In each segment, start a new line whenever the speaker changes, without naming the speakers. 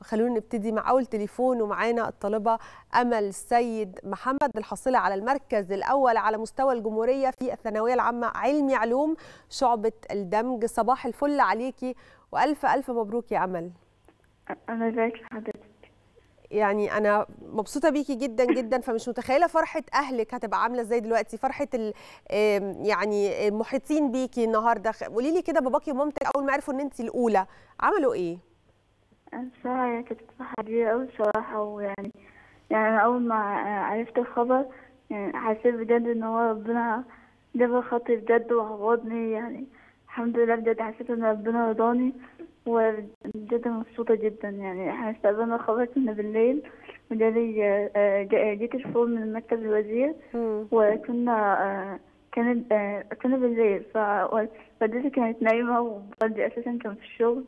خلونا نبتدي مع اول تليفون ومعانا الطالبه امل السيد محمد الحاصله على المركز الاول على مستوى الجمهوريه في الثانويه العامه علمي علوم شعبه الدمج صباح الفل عليكي والف الف مبروك يا امل
انا ازيك حضرتك
يعني انا مبسوطه بيكي جدا جدا فمش متخيله فرحه اهلك هتبقى عامله ازاي دلوقتي فرحه ال يعني المحيطين بيكي النهارده قولي لي كده باباكي ومامتك اول ما عرفوا ان انت الاولى عملوا ايه
بصراحة هي كانت فرحة كبيرة أوي بصراحة ويعني يعني أنا أول ما عرفت الخبر يعني حسيت بجد إن هو ربنا جاب خطي بجد وعوضني يعني الحمد لله بجد حسيت إن ربنا رضاني وبجد مبسوطة جدا يعني احنا استقبلنا الخبر كنا بالليل وجالي جه تليفون من مكتب الوزير وكنا كانت كنا بالليل فوالدتي كانت نايمة ووالدي أساسا كان في الشغل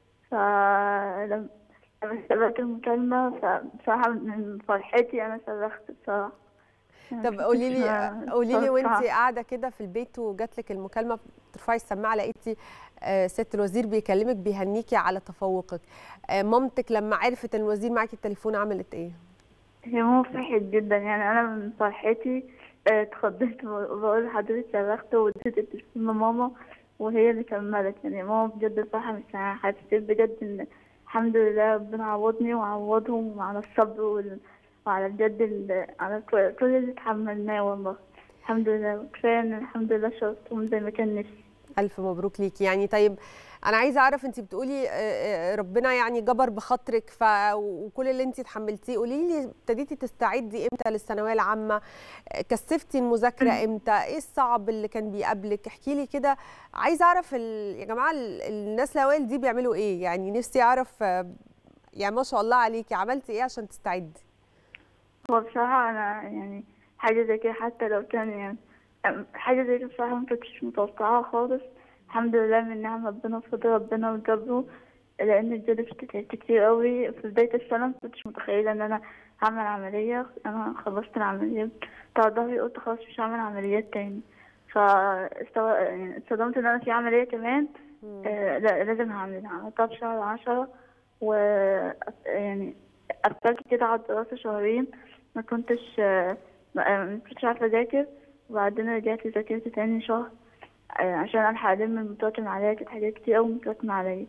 فلما استقبلت المكالمة فبصراحة من فرحتي أنا صرخت بصراحة
طب قولي لي قولي لي وانت قاعده كده في البيت وجات لك المكالمه بترفعي السماعه لقيتي ست الوزير بيكلمك بيهنيكي على تفوقك مامتك لما عرفت ان الوزير معاكي التليفون عملت ايه؟
هي ماما فرحت جدا يعني انا من فرحتي اتخضيت بقول لحضرتك صرخت واديت التليفون لماما وهي اللي كملت يعني ماما بجد فرحة مش حسيت بجد ان الحمد لله ربنا عوضني وعوضهم على الصبر وال... وعلى بجد على كل اللي اتحملناه والله الحمد لله كفايه ان الحمد لله شرطتهم زي ما كان نفسي
الف مبروك ليكي يعني طيب انا عايزه اعرف انت بتقولي ربنا يعني جبر بخاطرك ف وكل اللي انت اتحملتيه قولي لي ابتديتي تستعدي امتى للثانويه العامه كثفتي المذاكره امتى ايه الصعب اللي كان بيقابلك احكي لي كده عايزه اعرف ال... يا جماعه الناس الاوائل دي بيعملوا ايه يعني نفسي اعرف يعني ما شاء الله عليكي عملتي ايه عشان تستعدي
هو بصراحه انا يعني حاجه زي كده حتى لو كان يعني حاجه زي كده بصراحه ما كنتش متوقعاها خالص الحمد لله من نعم ربنا وفضل ربنا وجبره لان بجد تعبت كتير قوي في بدايه السنه ما كنتش متخيله ان انا هعمل عمليه انا خلصت العمليه بتاع ظهري قلت خلاص مش هعمل عمليات تاني فاستو... يعني اتصدمت ان انا في عمليه كمان آه لا لازم هعملها عملتها في شهر عشرة و يعني قفلت كده على الدراسه شهرين ما كنتش آه ما كنتش عارفه اذاكر وبعدين رجعت ذاكرت تاني شهر عشان الحق الم المتراكم عليا كانت حاجات كتير اوي متراكمة عليا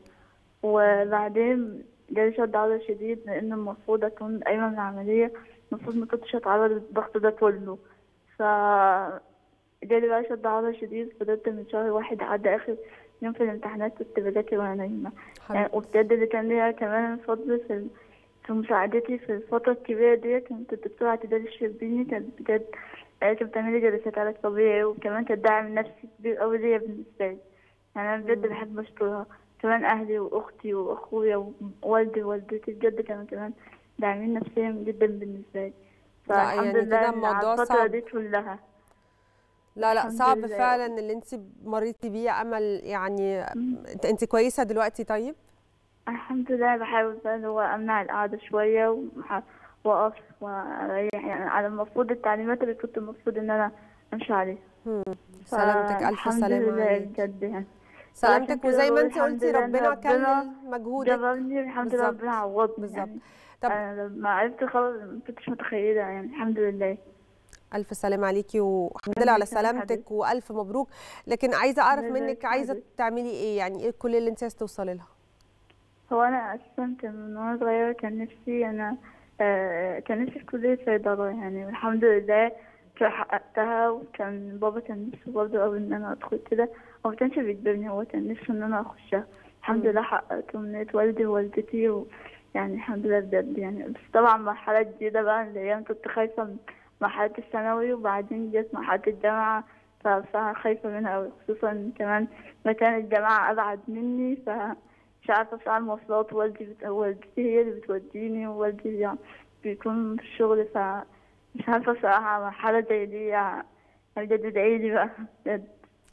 وبعدين جالي شد عضلي شديد لان المفروض اكون قايمة من العملية المفروض ما كنتش هتعرض للضغط ده كله ف جالي بقى شد عضلي شديد فضلت من شهر واحد عدى اخر يوم في الامتحانات كنت بذاكر وانا نايمة يعني وبجد اللي كان ليها كمان فضل في في مساعدتي في الفترة الكبيرة دي كانت الدكتورة اعتدال الشربيني كانت بجد كانت بتعملي جلسات علاج طبيعي وكمان كانت داعم نفسي كبير أوي ليا بالنسبة لي يعني أنا بجد بحب أشكرها كمان أهلي وأختي وأخويا ووالدي ووالدتي بجد كانوا كمان داعمين نفسيا جدا بالنسبة لي فالحمد
يعني
لله
كده الموضوع
الفترة
صعب
دي كلها
لا لا
الحمد
صعب
لله.
فعلا اللي انت مريتي بيه يا امل يعني انت كويسه دلوقتي طيب
الحمد لله بحاول بقى اللي هو أمنع القعدة شوية ومح- وأقف وأريح يعني على المفروض التعليمات اللي كنت المفروض إن أنا أمشي عليها
مم. سلامتك الف
الحمد
سلامه
لله
عليك
بجد يعني
سلامتك
كده
وزي ما
بقول
انت
الحمد
قلتي
لله إن
ربنا
ربنا
كمل مجهودك
جبرني الحمد لله
بالظبط.
ربنا عوضني
بالظبط.
يعني
طب
أنا لما عرفت الخبر ما كنتش متخيلة يعني الحمد لله
الف سلامه عليكي والحمد لله على
يسلمك
سلامتك
حبيبتي.
والف مبروك لكن عايزه اعرف
الله يبارك
منك
في
عايزه
حضرتك.
تعملي ايه يعني ايه كل اللي انت عايزه توصلي لها
هو أنا أساسا كان من وأنا صغيرة كان نفسي أنا آه كان نفسي في كلية صيدلة يعني والحمد لله كان حققتها وكان بابا كان نفسه برضه أوي إن أنا أدخل كده هو مكانش بيجبرني هو كان نفسه إن أنا أخشها الحمد
مم.
لله حققت أمنية والدي ووالدتي و... يعني الحمد لله بجد يعني بس طبعا مرحلة جديدة بقى اللي هي أنا كنت خايفة من مرحلة الثانوي وبعدين جت مرحلة الجامعة فبصراحة خايفة منها أوي خصوصا إن كمان مكان الجامعة أبعد مني ف مش عارفة بصراحة المواصلات والدي بت... والدتي هي اللي بتوديني ووالدي يعني بيكون في الشغل ف مش عارفة بصراحة مرحلة زي دي يعني بجد ادعيلي بقى بجد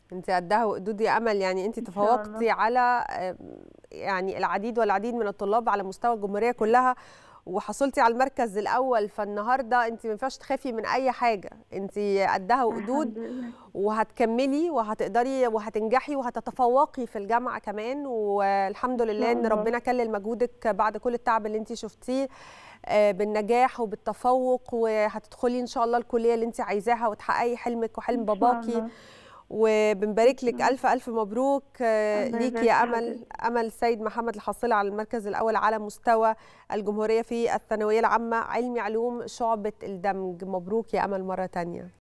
انت قدها وقدود يا امل يعني انت
إن شاء
تفوقتي
الله.
على آه، يعني العديد والعديد من الطلاب على مستوى الجمهوريه كلها وحصلتي على المركز الاول فالنهارده انت ما ينفعش تخافي من اي حاجه انت قدها وقدود
الحمد لله
وهتكملي وهتقدري وهتنجحي وهتتفوقي في الجامعه كمان والحمد لله ان
الله.
ربنا كلل مجهودك بعد كل التعب اللي انت شفتيه آه، بالنجاح وبالتفوق وهتدخلي ان شاء الله الكليه اللي انت عايزاها وتحققي حلمك وحلم
إن شاء
باباكي
الله.
وبنبارك لك الف الف مبروك آه،
الله
ليكي
يبارك
يا
في
امل امل سيد محمد الحاصله على المركز الاول على مستوى الجمهوريه في الثانويه العامه علمي علوم شعبه الدمج مبروك يا امل مره تانية